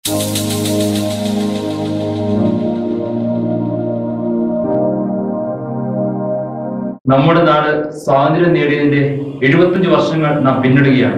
നമ്മുടെ നാട് സ്വാതന്ത്ര്യം നേടിയതിന്റെ എഴുപത്തഞ്ച് വർഷങ്ങൾ നാം പിന്നിടുകയാണ്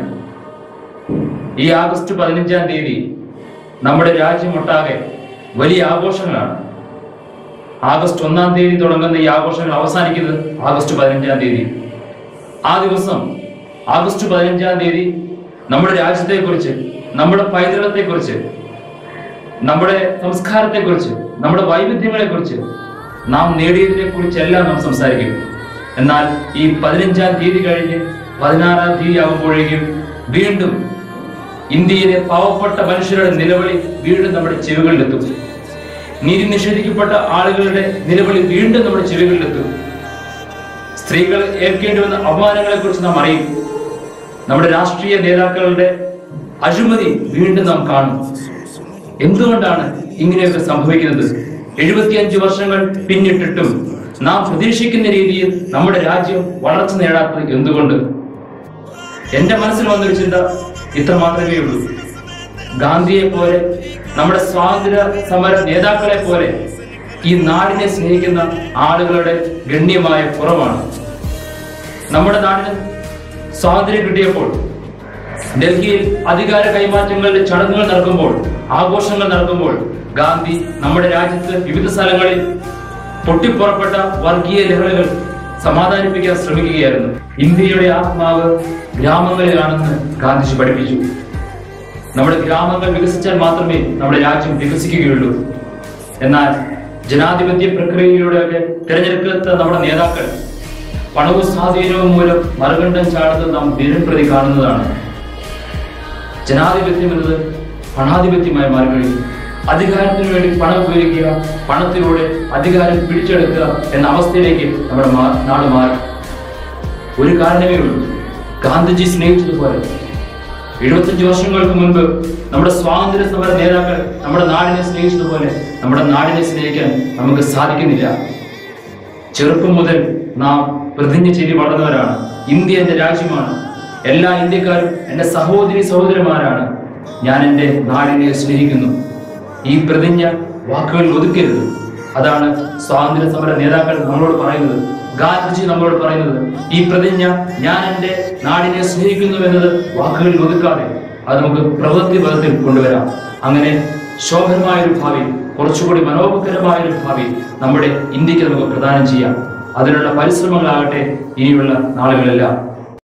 ഈ ആഗസ്റ്റ് പതിനഞ്ചാം തീയതി നമ്മുടെ രാജ്യമൊട്ടാകെ വലിയ ആഘോഷങ്ങളാണ് ആഗസ്റ്റ് ഒന്നാം തീയതി തുടങ്ങുന്ന ഈ ആഘോഷങ്ങൾ അവസാനിക്കുന്നത് ആഗസ്റ്റ് പതിനഞ്ചാം തീയതി ആ ദിവസം ആഗസ്റ്റ് പതിനഞ്ചാം തീയതി നമ്മുടെ രാജ്യത്തെക്കുറിച്ച് നമ്മുടെ പൈതൃകത്തെക്കുറിച്ച് നമ്മുടെ സംസ്കാരത്തെക്കുറിച്ച് നമ്മുടെ വൈവിധ്യങ്ങളെക്കുറിച്ച് നാം നേടിയതിനെ കുറിച്ചെല്ലാം നാം സംസാരിക്കും എന്നാൽ ഈ പതിനഞ്ചാം തീയതി കഴിഞ്ഞ് പതിനാറാം തീയതി ആകുമ്പോഴേക്കും വീണ്ടും ഇന്ത്യയിലെ പാവപ്പെട്ട മനുഷ്യരുടെ നിലവിളി വീണ്ടും നമ്മുടെ ചെവികളിലെത്തും നീതി നിഷേധിക്കപ്പെട്ട ആളുകളുടെ നിലവിളി വീണ്ടും നമ്മുടെ ചെവികളിലെത്തും സ്ത്രീകൾ ഏൽക്കേണ്ടി വന്ന അപമാനങ്ങളെ കുറിച്ച് നാം അറിയും നമ്മുടെ രാഷ്ട്രീയ നേതാക്കളുടെ അഴിമതി വീണ്ടും നാം കാണും എന്തുകൊണ്ടാണ് ഇങ്ങനെയൊക്കെ സംഭവിക്കുന്നത് എഴുപത്തിയഞ്ച് വർഷങ്ങൾ പിന്നിട്ടിട്ടും നാം പ്രതീക്ഷിക്കുന്ന രീതിയിൽ നമ്മുടെ രാജ്യം വളർച്ച നേടാത്തത് എന്തുകൊണ്ട് എന്റെ മനസ്സിൽ വന്നൊരു ചിന്ത ഇത്ര മാത്രമേ ഉള്ളൂ ഗാന്ധിയെ പോലെ നമ്മുടെ സ്വാതന്ത്ര്യ സമര നേതാക്കളെ പോലെ ഈ നാടിനെ സ്നേഹിക്കുന്ന ആളുകളുടെ ഗണ്യമായ കുറവാണ് നമ്മുടെ നാടിന് സ്വാതന്ത്ര്യം കിട്ടിയപ്പോൾ ഡൽഹിയിൽ അധികാര കൈമാറ്റങ്ങളുടെ ചടങ്ങുകൾ നടക്കുമ്പോൾ ആഘോഷങ്ങൾ നടക്കുമ്പോൾ ഗാന്ധി നമ്മുടെ രാജ്യത്ത് വിവിധ സ്ഥലങ്ങളിൽ പൊട്ടിപ്പുറപ്പെട്ട വർഗീയ ലഹളകൾ സമാധാനിപ്പിക്കാൻ ശ്രമിക്കുകയായിരുന്നു ഇന്ത്യയുടെ ആത്മാവ് ഗ്രാമങ്ങളിലാണെന്ന് ഗാന്ധിജി പഠിപ്പിച്ചു നമ്മുടെ ഗ്രാമങ്ങൾ വികസിച്ചാൽ മാത്രമേ നമ്മുടെ രാജ്യം വികസിക്കുകയുള്ളൂ എന്നാൽ ജനാധിപത്യ പ്രക്രിയയിലൂടെയൊക്കെ തിരഞ്ഞെടുക്കത്ത നമ്മുടെ നേതാക്കൾ പണവും സ്വാധീനവും മൂലം മറുകണ്ഠം ചാടുന്നത് നാം ദിനം പ്രതി കാണുന്നതാണ് ജനാധിപത്യം എന്നത് പണാധിപത്യമായി മാറിക്കഴിഞ്ഞു അധികാരത്തിന് വേണ്ടി പണം ഉപയോഗിക്കുക പണത്തിലൂടെ അധികാരം പിടിച്ചെടുക്കുക എന്ന അവസ്ഥയിലേക്ക് നമ്മുടെ മാ- നാട് മാറി ഒരു കാരണമേ ഉള്ളൂ ഗാന്ധിജി സ്നേഹിച്ചതുപോലെ എഴുപത്തഞ്ച് വർഷങ്ങൾക്ക് മുൻപ് നമ്മുടെ സ്വാതന്ത്ര്യ സമര നേതാക്കൾ നമ്മുടെ നാടിനെ സ്നേഹിച്ചതുപോലെ നമ്മുടെ നാടിനെ സ്നേഹിക്കാൻ നമുക്ക് സാധിക്കുന്നില്ല ചെറുപ്പം മുതൽ നാം പ്രതിജ്ഞ ചെയ്ത് വളർന്നവരാണ് ഇന്ത്യ എന്റെ രാജ്യമാണ് എല്ലാ ഇന്ത്യക്കാരും എന്റെ സഹോദരി സഹോദരന്മാരാണ് ഞാൻ എന്റെ നാടിനെ സ്നേഹിക്കുന്നു ഈ പ്രതിജ്ഞ വാക്കുകളിൽ ഒതുക്കരുത് അതാണ് സ്വാതന്ത്ര്യ സമര നേതാക്കൾ നമ്മളോട് പറയുന്നത് ഗാന്ധിജി നമ്മളോട് പറയുന്നത് ഈ പ്രതിജ്ഞ ഞാൻ എന്റെ നാടിനെ സ്നേഹിക്കുന്നു എന്നത് വാക്കുകളിൽ ഒതുക്കാതെ അത് നമുക്ക് പ്രവൃത്തി പദത്തിൽ കൊണ്ടുവരാം അങ്ങനെ ശോഭനമായ ഒരു ഭാവി കുറച്ചുകൂടി മനോഹരമായ ഒരു ഭാവി നമ്മുടെ ഇന്ത്യക്ക് നമുക്ക് പ്രദാനം ചെയ്യാം അതിനുള്ള പരിശ്രമങ്ങളാകട്ടെ ഇനിയുള്ള നാളുകളെല്ലാം